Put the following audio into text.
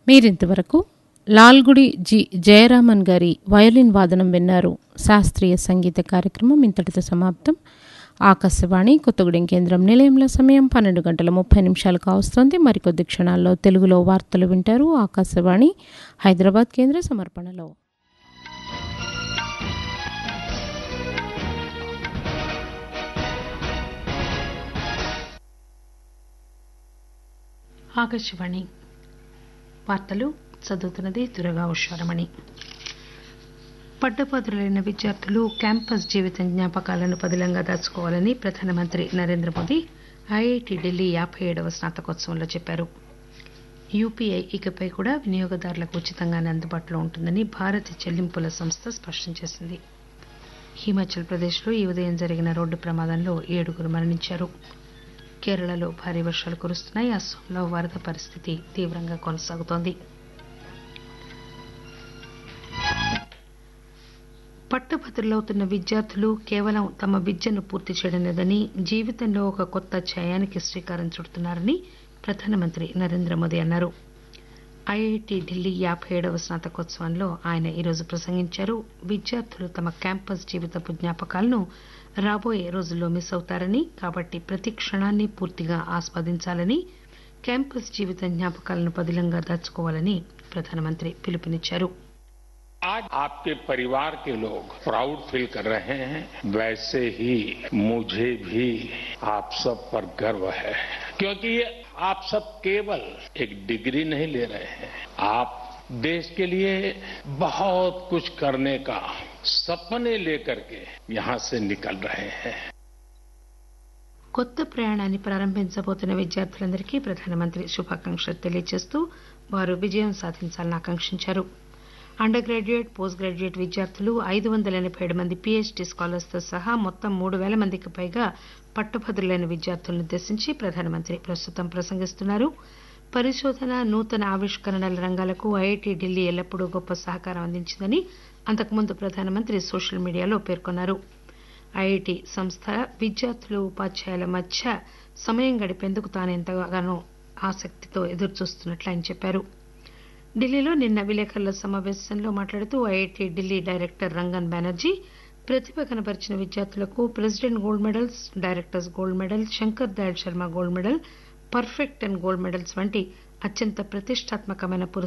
మీరింతవరకు లాల్గుడి జి జయరామన్ గారి వయోలిన్ వాదనం విన్నారు శాస్త్రీయ సంగీత కార్యక్రమం ఇంతటితో సమాప్తం ఆకాశవాణి కొత్తగూడెం కేంద్రం నిలయంలో సమయం పన్నెండు గంటల ముప్పై నిమిషాలు కావస్తోంది మరికొద్ది క్షణాల్లో తెలుగులో వార్తలు వింటారు ఆకాశవాణి హైదరాబాద్ కేంద్ర సమర్పణలో ఆకాశవాణి వార్తలు చదువుతున్నది దురగా ఉషారమణి పట్టభద్రులైన విద్యార్థులు క్యాంపస్ జీవితం జ్ఞాపకాలను పదిలంగా దాచుకోవాలని ప్రధానమంత్రి నరేంద్ర మోదీ ఐఐటి ఢిల్లీ యాభై ఏడవ స్నాతకోత్సవంలో చెప్పారు యూపీఐ ఇకపై కూడా వినియోగదారులకు ఉచితంగానే అందుబాటులో ఉంటుందని భారత చెల్లింపుల సంస్థ స్పష్టం చేసింది హిమాచల్ ప్రదేశ్లో ఈ ఉదయం జరిగిన రోడ్డు ప్రమాదంలో ఏడుగురు మరణించారు కేరళలో భారీ వర్షాలు కురుస్తున్నాయి అస్సాంలో వరద పరిస్థితి తీవ్రంగా కొనసాగుతోంది పట్టభద్రులవుతున్న విద్యార్థులు కేవలం తమ విద్యను పూర్తి చేయడం లేదని జీవితంలో ఒక కొత్త అధ్యాయానికి శ్రీకారం చుడుతున్నారని ప్రధానమంత్రి నరేంద్ర మోదీ అన్నారు ఐఐటి ఢిల్లీ యాభై ఏడవ స్నాతకోత్సవంలో ఆయన ఈరోజు ప్రసంగించారు విద్యార్థులు తమ క్యాంపస్ జీవితపు జ్ఞాపకాలను రాబోయే రోజుల్లో మిస్ అవుతారని కాబట్టి ప్రతి క్షణాన్ని పూర్తిగా ఆస్వాదించాలని క్యాంపస్ జీవిత జ్ఞాపకాలను పదిలంగా దాచుకోవాలని ప్రధానమంత్రి పిలుపునిచ్చారు आज आपके परिवार के लोग प्राउड फील कर रहे हैं वैसे ही मुझे भी आप सब पर गर्व है क्योंकि ये आप सब केवल एक डिग्री नहीं ले रहे हैं आप देश के लिए बहुत कुछ करने का सपने लेकर के यहां से निकल रहे हैं కొత్త ప్రయాణాన్ని ప్రారంభించబోతున్న విద్యార్థులందరికీ ప్రధానమంత్రి శుభాకాంక్షలు తెలియజేస్తూ వారు విజయం సాధించాలని ఆకాంక్షించారు అండర్ గ్రాడ్యుయేట్ పోస్ట్ గ్రాడ్యుయేట్ విద్యార్థులు ఐదు వందల ఎనభై ఏడు మంది పీహెచ్డీ స్కాలర్స్తో సహా మొత్తం మూడు వేల మందికి పైగా పట్టుభద్రులైన విద్యార్థులను ఉద్దేశించి ప్రధానమంత్రి ప్రస్తుతం ప్రసంగిస్తున్నారు పరిశోధన నూతన ఆవిష్కరణల రంగాలకు ఐఐటి ఢిల్లీ ఎల్లప్పుడూ గొప్ప సహకారం అందించిందని అంతకుముందు ప్రధానమంత్రి సోషల్ మీడియాలో పేర్కొన్నారు ఐఐటి సంస్థ విద్యార్థులు ఉపాధ్యాయుల మధ్య సమయం గడిపేందుకు తాను ఎంతగానో ఆసక్తితో ఎదురుచూస్తున్నట్లు ఆయన చెప్పారు ఢిల్లీలో నిన్న విలేకరుల సమావేశంలో మాట్లాడుతూ ఐఐటి ఢిల్లీ డైరెక్టర్ రంగన్ బెనర్జీ ప్రతిభ కనబరిచిన విద్యార్థులకు president gold medals directors gold medal Shankar Dayal Sharma gold medal perfect and gold medals వంటి అత్యంత ప్రతిష్టాత్మకమైన